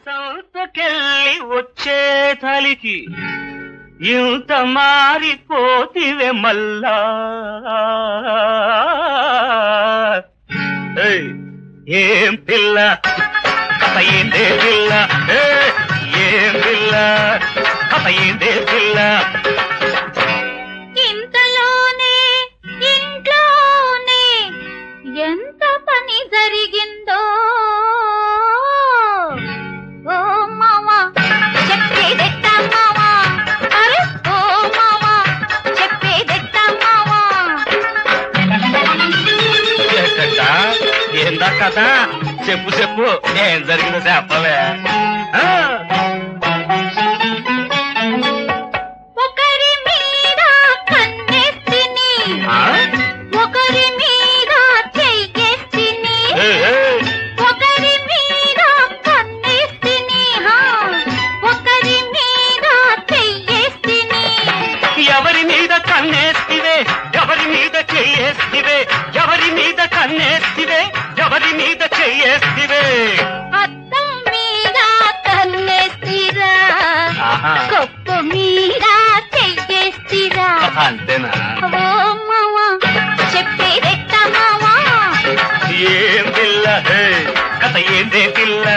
సంతకెళ్ళి వచ్చే తలికి ఇంత మారిపోతివే మల్లా ఏయ్, ఏం పిల్ల కథ ఏందే పిల్ల ఏయ్, ఏం పిల్ల కథ ఏందే పిల్ల ఇంతలోనే ఇంట్లోనే ఎంత పని జరిగిందో ఓ మావా చెప్పేదెట్ట మావా అరే ఓ మావా చెప్పేదెట్ట మావా ఎక్కట ఏందా కదా చెప్పు చెప్పు ఏం జరిగిందో చెప్పవే ఆ, ఒకరి మీద కన్నెత్తిని ఆ? ఒకరి మీద చెయ్యేస్తిని ఏయ్, ఏయ్, ఒకరి మీద కన్నేస్తిని హా ఒకరి మీద చెయ్యేస్తిని ఎవరి మీద కన్నేస్తివే ఎవరి మీద చెయ్యేస్తివే ఎవరి మీద కన్నేస్తివే ఎవరి మీద చెయ్యేస్తివే అద్దం మీద కన్నేస్తిరా ఆహా. కొప్పు మీద చెయ్యేస్తిరా అంతేనా ఓ మావా చెప్పేదెట్ట మావా ఏం పిల్ల హే, కథ ఏందే పిల్ల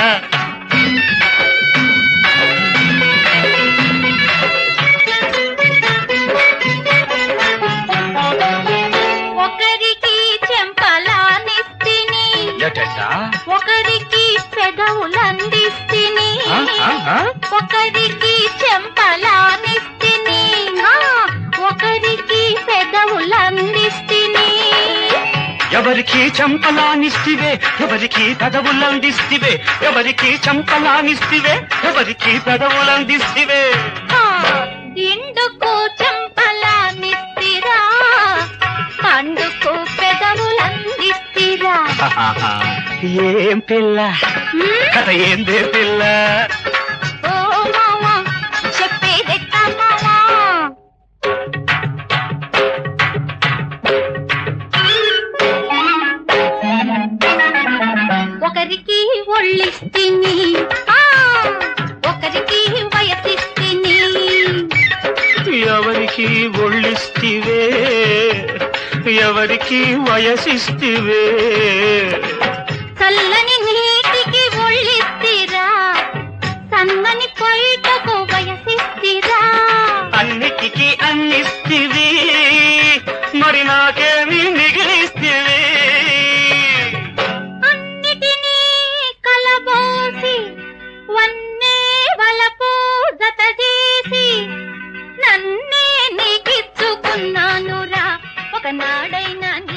ఒకరికి చెంపలానిస్తిని ఎటట? ఒకరికి పెదవులందిస్తిని ఆ, ఆ, ఆ? ఒకరికి చెంపలానిస్తిని ఆ, ఒకరికి పెదవులందిస్తిని ఎవరికి చంపలానిస్తివే ఎవరికి పెదవులందిస్తివే ఎవరికి చంపలానిస్తివే ఎవరికి పెదవులందిస్తివే ఆ, దిండుకు చెంపలానిస్తిరా పండుకు పెదవులందిస్తిరా ఆహాహా. ఏం పిల్ల ఉమ్, కథ ఏందే పిల్ల ఓ మావా చెప్పేదెట్ట మావా ఒకరికి ఒళ్ళిస్తిని ఆ, ఒకరికి వయసిస్తిని ఎవరికి ఒళ్ళిస్తివే ఎవరికి వయసిస్తివే చల్లని నీటికి ఒళ్ళిస్తిరా సన్నని పొయ్యకు వయసిస్తిరా అన్నిటికీ అన్నిస్తివి మరి నాకేమి మిగిలిస్తివి అన్నిటినీ కలబోసి వన్నే వలపు జత చేసి నన్నే నీకిచ్చుకున్నానురా ఒకనాడైనా